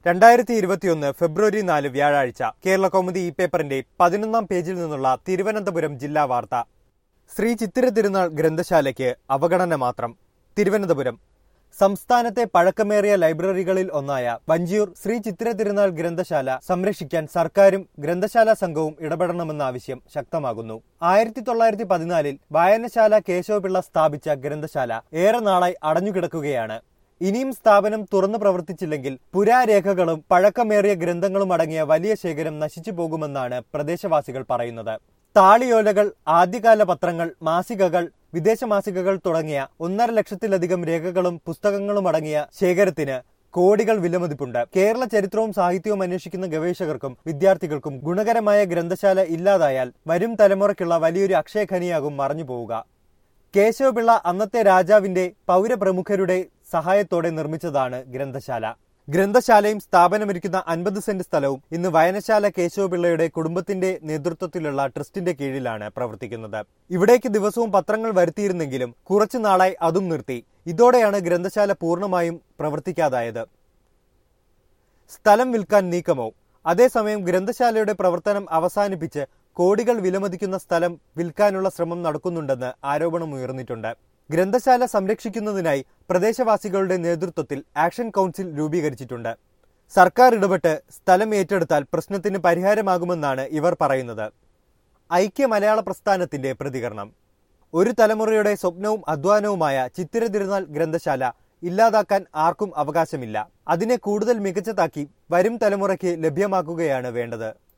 രണ്ടായിരത്തി ഇരുപത്തിയൊന്ന് ഫെബ്രുവരി നാല് വ്യാഴാഴ്ച കേരള കൗമുദി ഈ പേപ്പറിന്റെ പതിനൊന്നാം പേജിൽ നിന്നുള്ള തിരുവനന്തപുരം ജില്ലാ വാർത്ത ശ്രീ ചിത്തിര തിരുനാൾ ഗ്രന്ഥശാലയ്ക്ക് അവഗണന മാത്രം തിരുവനന്തപുരം സംസ്ഥാനത്തെ പഴക്കമേറിയ ലൈബ്രറികളിൽ ഒന്നായ വഞ്ചിയൂർ ശ്രീ ചിത്തിര തിരുനാൾ ഗ്രന്ഥശാല സംരക്ഷിക്കാൻ സർക്കാരും ഗ്രന്ഥശാല സംഘവും ഇടപെടണമെന്ന ആവശ്യം ശക്തമാകുന്നു ആയിരത്തി തൊള്ളായിരത്തി പതിനാലിൽ വായനശാല കേശവപിള്ള സ്ഥാപിച്ച ഗ്രന്ഥശാല ഏറെ നാളായി അടഞ്ഞുകിടക്കുകയാണ് ഇനിയും സ്ഥാപനം തുറന്നു പ്രവർത്തിച്ചില്ലെങ്കിൽ പുരാരേഖകളും പഴക്കമേറിയ ഗ്രന്ഥങ്ങളും അടങ്ങിയ വലിയ ശേഖരം നശിച്ചു പോകുമെന്നാണ് പ്രദേശവാസികൾ പറയുന്നത് താളിയോലകൾ ആദ്യകാല പത്രങ്ങൾ മാസികകൾ വിദേശ മാസികകൾ തുടങ്ങിയ ഒന്നര ലക്ഷത്തിലധികം രേഖകളും പുസ്തകങ്ങളും അടങ്ങിയ ശേഖരത്തിന് കോടികൾ വിലമതിപ്പുണ്ട് കേരള ചരിത്രവും സാഹിത്യവും അന്വേഷിക്കുന്ന ഗവേഷകർക്കും വിദ്യാർത്ഥികൾക്കും ഗുണകരമായ ഗ്രന്ഥശാല ഇല്ലാതായാൽ വരും തലമുറയ്ക്കുള്ള വലിയൊരു അക്ഷയഖനിയാകും മറഞ്ഞു പോവുക കേശവപിള്ള അന്നത്തെ രാജാവിന്റെ പൗരപ്രമുഖരുടെ സഹായത്തോടെ നിർമ്മിച്ചതാണ് ഗ്രന്ഥശാല ഗ്രന്ഥശാലയും സ്ഥാപനമിരിക്കുന്ന അൻപത് സെന്റ് സ്ഥലവും ഇന്ന് വയനശാല കേശവപിള്ളയുടെ കുടുംബത്തിന്റെ നേതൃത്വത്തിലുള്ള ട്രസ്റ്റിന്റെ കീഴിലാണ് പ്രവർത്തിക്കുന്നത് ഇവിടേക്ക് ദിവസവും പത്രങ്ങൾ വരുത്തിയിരുന്നെങ്കിലും കുറച്ചു നാളായി അതും നിർത്തി ഇതോടെയാണ് ഗ്രന്ഥശാല പൂർണ്ണമായും പ്രവർത്തിക്കാതായത് സ്ഥലം വിൽക്കാൻ നീക്കമോ അതേസമയം ഗ്രന്ഥശാലയുടെ പ്രവർത്തനം അവസാനിപ്പിച്ച് കോടികൾ വിലമതിക്കുന്ന സ്ഥലം വിൽക്കാനുള്ള ശ്രമം നടക്കുന്നുണ്ടെന്ന് ആരോപണമുയർന്നിട്ടുണ്ട് ഗ്രന്ഥശാല സംരക്ഷിക്കുന്നതിനായി പ്രദേശവാസികളുടെ നേതൃത്വത്തിൽ ആക്ഷൻ കൗൺസിൽ രൂപീകരിച്ചിട്ടുണ്ട് സർക്കാർ ഇടപെട്ട് സ്ഥലം ഏറ്റെടുത്താൽ പ്രശ്നത്തിന് പരിഹാരമാകുമെന്നാണ് ഇവർ പറയുന്നത് ഐക്യ മലയാള പ്രസ്ഥാനത്തിന്റെ പ്രതികരണം ഒരു തലമുറയുടെ സ്വപ്നവും അധ്വാനവുമായ ചിത്തിര തിരുനാൾ ഗ്രന്ഥശാല ഇല്ലാതാക്കാൻ ആർക്കും അവകാശമില്ല അതിനെ കൂടുതൽ മികച്ചതാക്കി വരും തലമുറയ്ക്ക് ലഭ്യമാക്കുകയാണ് വേണ്ടത്